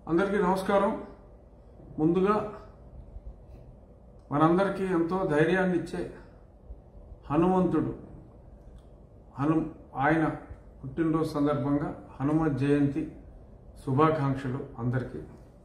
అందరికీ నమస్కారం ముందుగా మనందరికీ ఎంతో ధైర్యాన్ని ఇచ్చే హనుమంతుడు హను ఆయన పుట్టినరోజు సందర్భంగా హనుమత్ జయంతి శుభాకాంక్షలు అందరికీ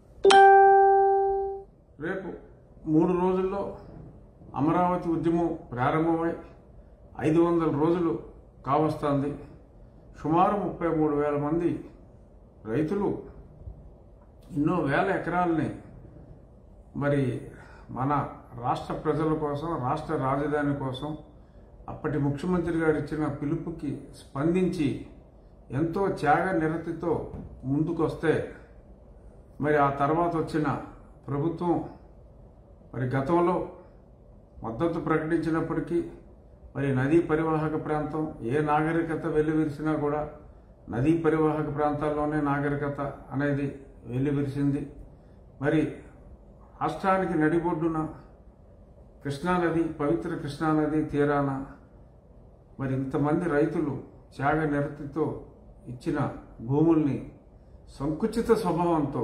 రేపు మూడు రోజుల్లో అమరావతి ఉద్యమం ప్రారంభమై ఐదు వందల రోజులు కావస్తుంది సుమారు ముప్పై మూడు వేల మంది రైతులు ఎన్నో వేల ఎకరాలని మరి మన రాష్ట్ర ప్రజల కోసం రాష్ట్ర రాజధాని కోసం అప్పటి ముఖ్యమంత్రి గారు ఇచ్చిన పిలుపుకి స్పందించి ఎంతో త్యాగ నిరతితో ముందుకొస్తే మరి ఆ తర్వాత వచ్చిన ప్రభుత్వం మరి గతంలో మద్దతు ప్రకటించినప్పటికీ మరి నదీ పరివాహక ప్రాంతం ఏ నాగరికత వెల్లివిరిసినా కూడా నదీ పరివాహక ప్రాంతాల్లోనే నాగరికత అనేది వెల్లివిరిసింది మరి రాష్ట్రానికి నడిబొడ్డున కృష్ణానది పవిత్ర కృష్ణానది తీరాన మరి ఇంతమంది రైతులు త్యాగ నిరతితో ఇచ్చిన భూముల్ని సంకుచిత స్వభావంతో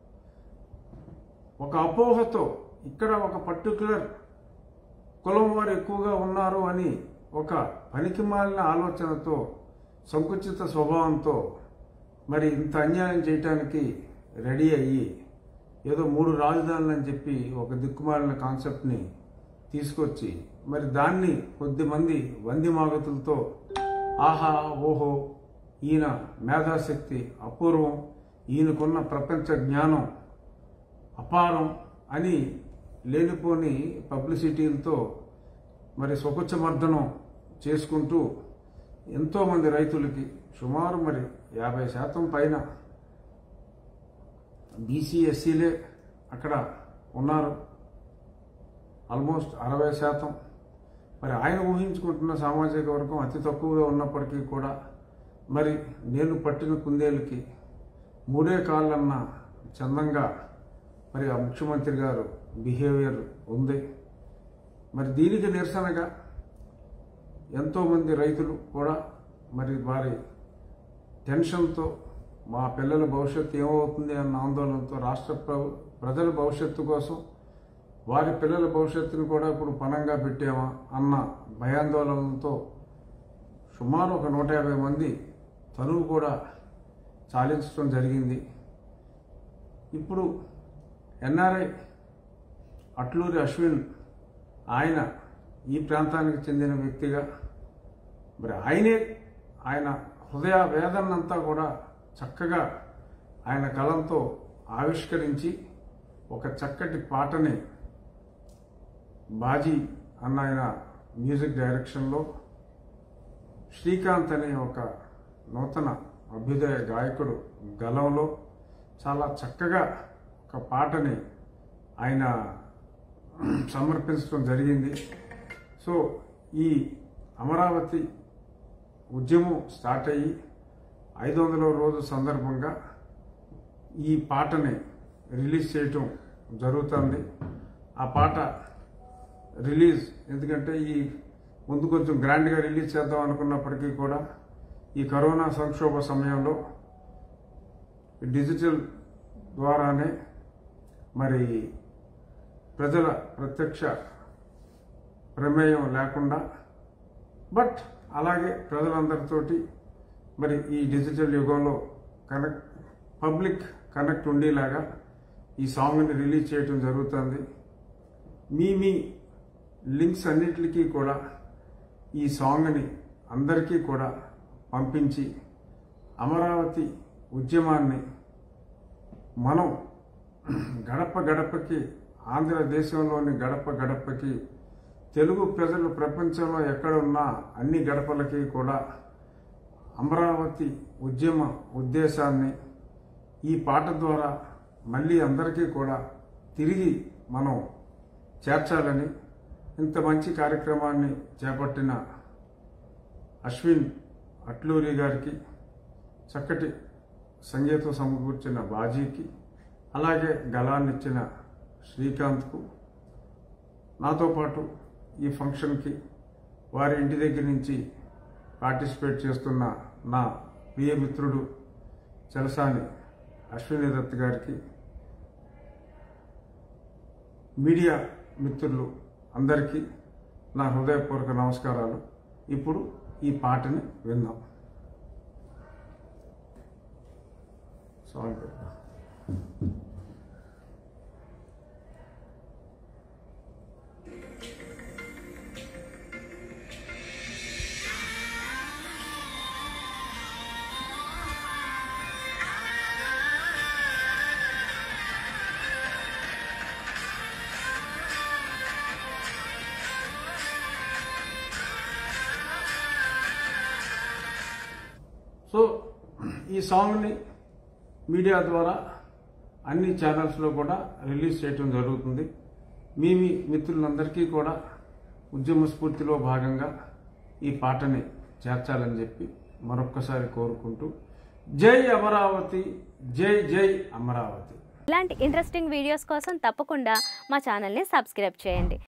ఒక అపోహతో ఇక్కడ ఒక పర్టికులర్ కులం వారు ఎక్కువగా ఉన్నారు అని ఒక పనికిమాలిన ఆలోచనతో సంకుచిత స్వభావంతో మరి ఇంత అన్యాయం చేయటానికి రెడీ అయ్యి ఏదో మూడు రాజధానులు అని చెప్పి ఒక దిక్కుమాలిన కాన్సెప్ట్ని తీసుకొచ్చి మరి దాన్ని కొద్దిమంది వందిమాగతులతో ఆహా ఓహో ఈయన మేధాశక్తి అపూర్వం ఈయనకున్న ప్రపంచ జ్ఞానం అపారం అని లేనిపోని పబ్లిసిటీలతో మరి స్వకుచ్చమర్దనం చేసుకుంటూ ఎంతోమంది రైతులకి సుమారు మరి యాభై శాతం పైన బీసీ ఎస్సీలే అక్కడ ఉన్నారు ఆల్మోస్ట్ అరవై శాతం మరి ఆయన ఊహించుకుంటున్న సామాజిక వర్గం అతి తక్కువగా ఉన్నప్పటికీ కూడా మరి నేను పట్టిన కుందేలకి మూడే కాళ్ళన్న చందంగా మరి ఆ ముఖ్యమంత్రి గారు బిహేవియర్ ఉంది మరి దీనికి నిరసనగా ఎంతోమంది రైతులు కూడా మరి వారి టెన్షన్తో మా పిల్లల భవిష్యత్తు ఏమవుతుంది అన్న ఆందోళనతో రాష్ట్ర ప్ర- ప్రజల భవిష్యత్తు కోసం వారి పిల్లల భవిష్యత్తును కూడా ఇప్పుడు పణంగా పెట్టామా అన్న భయాందోళనలతో సుమారు ఒక నూట యాభై మంది తనువు కూడా చాలించడం జరిగింది ఇప్పుడు ఎన్ఆర్ఐ అట్లూరి అశ్విన్ ఆయన ఈ ప్రాంతానికి చెందిన వ్యక్తిగా మరి ఆయనే ఆయన హృదయ వేదనంతా కూడా చక్కగా ఆయన కలంతో ఆవిష్కరించి ఒక చక్కటి పాటని బాజీ అన్న ఆయన మ్యూజిక్ డైరెక్షన్లో శ్రీకాంత్ అనే ఒక నూతన అభ్యుదయ గాయకుడు గలంలో చాలా చక్కగా ఒక పాటని ఆయన సమర్పించడం జరిగింది సో ఈ అమరావతి ఉద్యమం స్టార్ట్ అయ్యి ఐదు వందల రోజు సందర్భంగా ఈ పాటని రిలీజ్ చేయటం జరుగుతుంది ఆ పాట రిలీజ్ ఎందుకంటే ఈ ముందు కొంచెం గ్రాండ్గా రిలీజ్ చేద్దాం అనుకున్నప్పటికీ కూడా ఈ కరోనా సంక్షోభ సమయంలో డిజిటల్ ద్వారానే మరి ప్రజల ప్రత్యక్ష ప్రమేయం లేకుండా బట్ అలాగే ప్రజలందరితోటి మరి ఈ డిజిటల్ యుగంలో కనెక్ట్ పబ్లిక్ కనెక్ట్ ఉండేలాగా ఈ సాంగ్ని రిలీజ్ చేయడం జరుగుతుంది మీ మీ లింక్స్ అన్నిటికీ కూడా ఈ సాంగ్ని అందరికీ కూడా పంపించి అమరావతి ఉద్యమాన్ని మనం గడప గడపకి ఆంధ్రదేశంలోని గడప గడపకి తెలుగు ప్రజలు ప్రపంచంలో ఎక్కడున్నా అన్ని గడపలకి కూడా అమరావతి ఉద్యమ ఉద్దేశాన్ని ఈ పాట ద్వారా మళ్ళీ అందరికీ కూడా తిరిగి మనం చేర్చాలని ఇంత మంచి కార్యక్రమాన్ని చేపట్టిన అశ్విన్ అట్లూరి గారికి చక్కటి సంగీతం సమకూర్చిన బాజీకి అలాగే గలాన్నిచ్చిన శ్రీకాంత్కు నాతో పాటు ఈ ఫంక్షన్కి వారి ఇంటి దగ్గర నుంచి పార్టిసిపేట్ చేస్తున్న నా ప్రియ మిత్రుడు చలసాని అశ్విని దత్ గారికి మీడియా మిత్రులు అందరికీ నా హృదయపూర్వక నమస్కారాలు ఇప్పుడు ఈ పాటని విందాం సాంగ్ పెడదాం. సో ఈ సాంగ్ని మీడియా ద్వారా అన్ని ఛానల్స్లో కూడా రిలీజ్ చేయటం జరుగుతుంది మీ మీ మిత్రులందరికీ కూడా ఉద్యమ స్ఫూర్తిలో భాగంగా ఈ పాటని చేర్చాలని చెప్పి మరొక్కసారి కోరుకుంటూ జై అమరావతి జై జై అమరావతి ఇలాంటి ఇంట్రెస్టింగ్ వీడియోస్ కోసం తప్పకుండా మా ఛానల్ని సబ్స్క్రైబ్ చేయండి